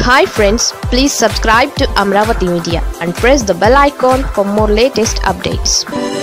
hi friends please subscribe to Amaravati media and press the bell icon for more latest updates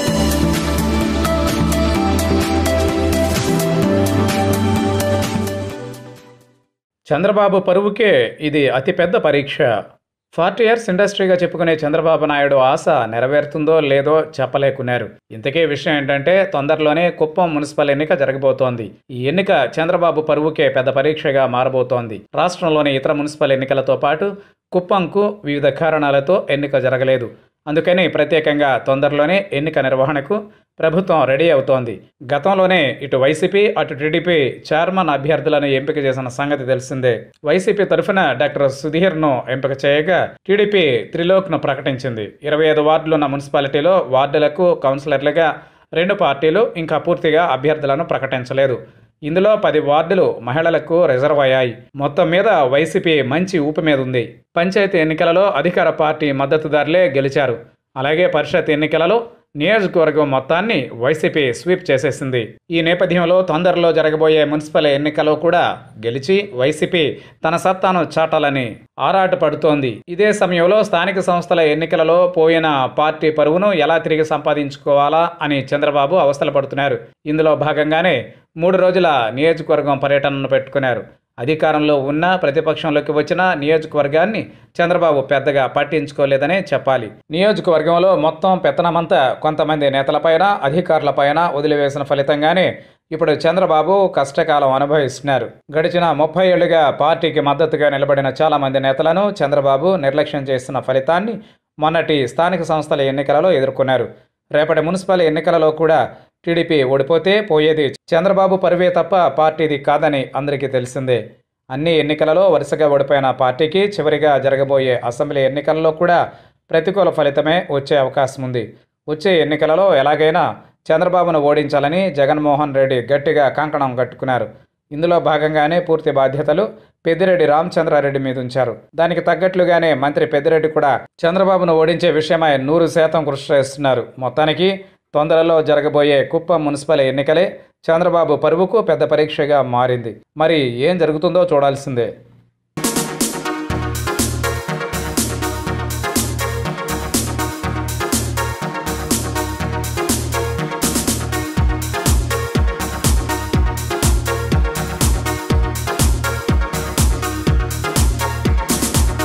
Chandrababu పరువుకే ఇది అతిపెద్ద పరీక్ష forty years ఇండస్ట్రీగా చెప్పుకునే చంద్రబాబు నాయుడు ఆశ నెరవేరుతుందో లేదో చెప్పలేకున్నారు ఇంతకీ విషయం ఏంటంటే తొందరలోనే కుప్పం మున్సిపల్ ఎన్నిక జరగబోతోంది ఈ ఎన్నిక చంద్రబాబు పరువుకే పెద్ద పరీక్షగా మారబోతోంది రాష్ట్రంలోని ఇతర మున్సిపల్ ఎన్నికలతో పాటు కుప్పంకు వివిధ కారణాలతో ఎన్నిక జరగలేదు అందుకని ప్రత్యేకంగా తొందరలోనే ఎన్నిక నిర్వహణకు ప్రభుత్వం రెడీ అవుతోంది గతంలోనే ఇటు వైసీపీ అటు టీడీపీ చైర్మన్ అభ్యర్థులను ఎంపిక చేసిన సంగతి తెలిసిందే వైసీపీ తరఫున డాక్టర్ సుధీర్ను ఎంపిక చేయగా టీడీపీ త్రిలోక్ను ప్రకటించింది ఇరవై ఐదు వార్డులున్న మున్సిపాలిటీలో వార్డులకు కౌన్సిలర్లుగా రెండు పార్టీలు ఇంకా పూర్తిగా అభ్యర్థులను ప్రకటించలేదు ఇందులో పది వార్డులు మహిళలకు రిజర్వ్ అయ్యాయి మొత్తం మీద వైసీపీ మంచి ఊపి మీద ఉంది పంచాయతీ ఎన్నికలలో అధికార పార్టీ మద్దతుదారులే గెలిచారు అలాగే పరిషత్ ఎన్నికలలో నియోజకవర్గం మొత్తాన్ని వైసీపీ స్వీప్ చేసేసింది ఈ నేపథ్యంలో తొందరలో జరగబోయే మున్సిపల్ ఎన్నికలో కూడా గెలిచి వైసీపీ తన సత్తాను చాటాలని ఆరాట పడుతోంది ఇదే సమయంలో స్థానిక సంస్థల ఎన్నికలలో పోయిన పార్టీ పరువును ఎలా తిరిగి సంపాదించుకోవాలా అని చంద్రబాబు అవస్థలు పడుతున్నారు ఇందులో భాగంగానే మూడు రోజుల నియోజకవర్గం పర్యటనను పెట్టుకున్నారు అధికారంలో ఉన్న ప్రతిపక్షంలోకి వచ్చిన నియోజకవర్గాన్ని చంద్రబాబు పెద్దగా పట్టించుకోలేదనే చెప్పాలి నియోజకవర్గంలో మొత్తం పెత్తనమంతా కొంతమంది నేతలపైన అధికారులపైన వదిలివేసిన ఫలితంగానే ఇప్పుడు చంద్రబాబు కష్టకాలం అనుభవిస్తున్నారు గడిచిన ముప్పై ఏళ్లుగా పార్టీకి మద్దతుగా నిలబడిన చాలా మంది నేతలను చంద్రబాబు నిర్లక్ష్యం చేస్తున్న ఫలితాన్ని మొన్నటి స్థానిక సంస్థల ఎన్నికలలో ఎదుర్కొన్నారు రేపటి మున్సిపల్ ఎన్నికలలో కూడా టీడీపీ ఓడిపోతే పోయేది చంద్రబాబు పరువే తప్ప పార్టీది కాదని అందరికీ తెలిసిందే అన్ని ఎన్నికలలో వరుసగా ఓడిపోయిన పార్టీకి చివరిగా జరగబోయే అసెంబ్లీ ఎన్నికలలో కూడా ప్రతికూల ఫలితమే వచ్చే అవకాశం ఉంది వచ్చే ఎన్నికలలో ఎలాగైనా చంద్రబాబును ఓడించాలని జగన్మోహన్ రెడ్డి గట్టిగా కంకణం కట్టుకున్నారు ఇందులో భాగంగానే పూర్తి బాధ్యతలు పెద్దిరెడ్డి రామచంద్రారెడ్డి మీద ఉంచారు దానికి తగ్గట్లుగానే మంత్రి పెద్దిరెడ్డి కూడా చంద్రబాబును ఓడించే విషయమై నూరు శాతం కృషి చేస్తున్నారు మొత్తానికి తొందరలో జరగబోయే కుప్పం మున్సిపల్ ఎన్నికలే చంద్రబాబు పరువుకు పెద్ద పరీక్షగా మారింది మరి ఏం జరుగుతుందో చూడాల్సిందే